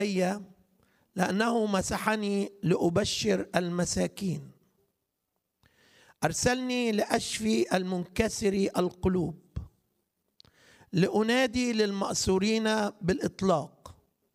علي لأنه مسحني لأبشر المساكين أرسلني لأشفي المنكسر القلوب لأنادي للمأسورين بالإطلاق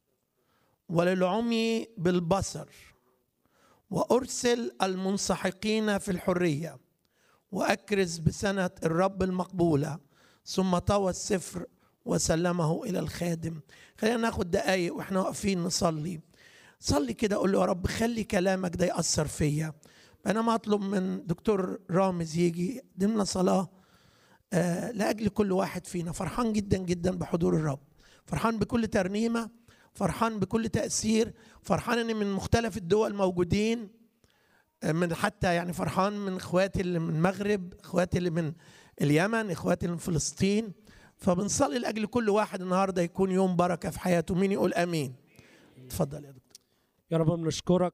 وللعمي بالبصر وأرسل المنسحقين في الحرية وأكرز بسنة الرب المقبولة ثم طوى السفر وسلمه إلى الخادم خلينا ناخد دقايق وإحنا واقفين نصلي صلي كده قول له يا رب خلي كلامك ده يأثر فيا بينما أطلب من دكتور رامز يجي ضمن صلاة آه لأجل كل واحد فينا فرحان جدا جدا بحضور الرب فرحان بكل ترنيمة فرحان بكل تأثير فرحان أن من مختلف الدول موجودين من حتى يعني فرحان من اخواتي اللي من المغرب اخواتي اللي من اليمن اخواتي اللي من فلسطين فبنصلي لاجل كل واحد النهارده يكون يوم بركه في حياته مين يقول امين اتفضل يا دكتور يا رب بنشكرك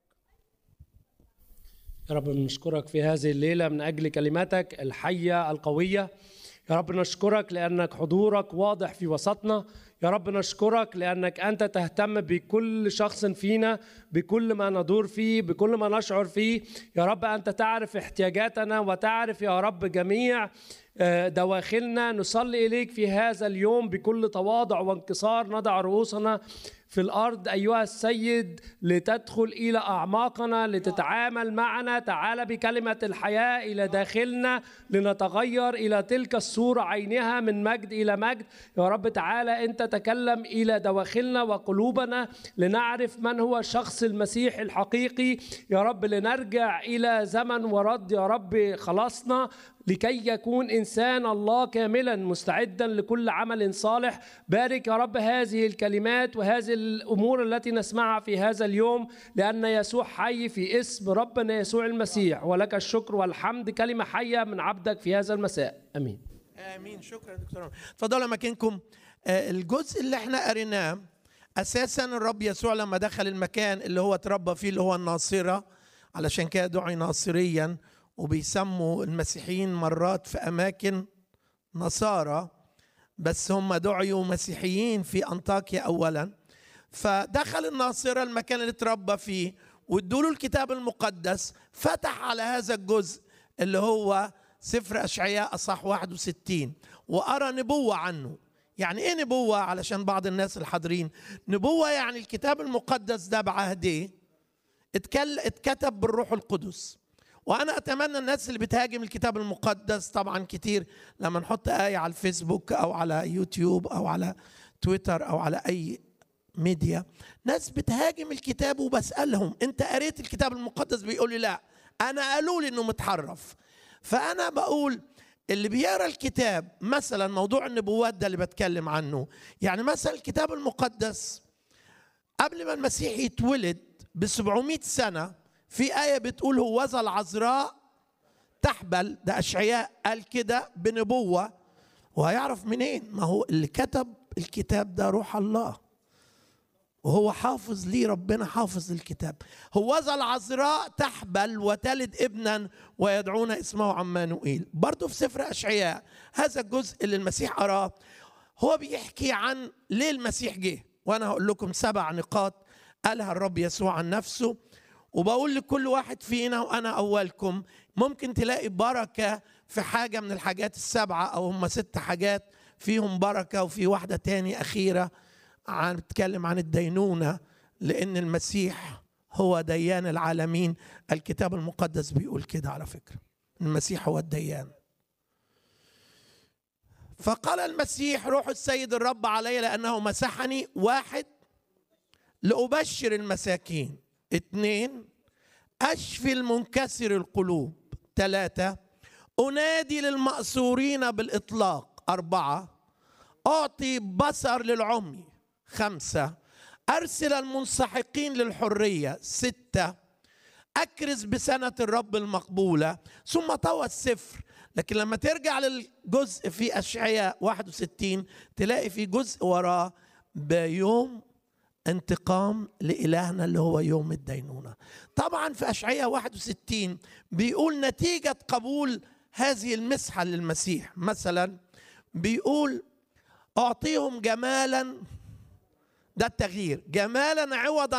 يا رب بنشكرك في هذه الليلة من أجل كلماتك الحية القوية يا رب نشكرك لأنك حضورك واضح في وسطنا يا رب نشكرك لأنك أنت تهتم بكل شخص فينا بكل ما ندور فيه بكل ما نشعر فيه يا رب أنت تعرف احتياجاتنا وتعرف يا رب جميع دواخلنا نصلي إليك في هذا اليوم بكل تواضع وانكسار نضع رؤوسنا في الارض ايها السيد لتدخل الى اعماقنا لتتعامل معنا تعال بكلمه الحياه الى داخلنا لنتغير الى تلك الصوره عينها من مجد الى مجد يا رب تعالى انت تكلم الى دواخلنا وقلوبنا لنعرف من هو شخص المسيح الحقيقي يا رب لنرجع الى زمن ورد يا رب خلاصنا لكي يكون انسان الله كاملا مستعدا لكل عمل صالح بارك يا رب هذه الكلمات وهذه الامور التي نسمعها في هذا اليوم لان يسوع حي في اسم ربنا يسوع المسيح ولك الشكر والحمد كلمه حيه من عبدك في هذا المساء امين امين شكرا دكتور اتفضلوا مكانكم الجزء اللي احنا قريناه اساسا الرب يسوع لما دخل المكان اللي هو اتربى فيه اللي هو الناصره علشان كده دعي ناصريا وبيسموا المسيحيين مرات في اماكن نصارى بس هم دعيوا مسيحيين في انطاكيا اولا فدخل الناصره المكان اللي اتربى فيه وادوا له الكتاب المقدس فتح على هذا الجزء اللي هو سفر اشعياء اصح 61 وارى نبوه عنه يعني ايه نبوه علشان بعض الناس الحاضرين نبوه يعني الكتاب المقدس ده بعهديه اتكتب بالروح القدس وانا اتمنى الناس اللي بتهاجم الكتاب المقدس طبعا كتير لما نحط ايه على الفيسبوك او على يوتيوب او على تويتر او على اي ميديا ناس بتهاجم الكتاب وبسالهم انت قريت الكتاب المقدس بيقول لي لا انا قالوا لي انه متحرف فانا بقول اللي بيقرا الكتاب مثلا موضوع النبوات ده اللي بتكلم عنه يعني مثلا الكتاب المقدس قبل ما المسيح يتولد ب 700 سنه في آية بتقول هوذا العذراء تحبل ده أشعياء قال كده بنبوة وهيعرف منين ما هو اللي كتب الكتاب ده روح الله وهو حافظ ليه ربنا حافظ الكتاب هوذا العذراء تحبل وتلد ابنا ويدعون اسمه عمانوئيل برضه في سفر أشعياء هذا الجزء اللي المسيح قراه هو بيحكي عن ليه المسيح جه وانا هقول لكم سبع نقاط قالها الرب يسوع عن نفسه وبقول لكل واحد فينا وانا اولكم ممكن تلاقي بركه في حاجه من الحاجات السبعه او هم ست حاجات فيهم بركه وفي واحده تاني اخيره عن بتتكلم عن الدينونه لان المسيح هو ديان العالمين الكتاب المقدس بيقول كده على فكره المسيح هو الديان فقال المسيح روح السيد الرب علي لانه مسحني واحد لابشر المساكين اثنين أشفي المنكسر القلوب ثلاثة أنادي للمأسورين بالإطلاق أربعة أعطي بصر للعمي خمسة أرسل المنسحقين للحرية ستة أكرز بسنة الرب المقبولة ثم طوى السفر لكن لما ترجع للجزء في أشعياء 61 تلاقي في جزء وراه بيوم انتقام لإلهنا اللي هو يوم الدينونة طبعا في أشعية 61 بيقول نتيجة قبول هذه المسحة للمسيح مثلا بيقول أعطيهم جمالا ده التغيير جمالا عوضا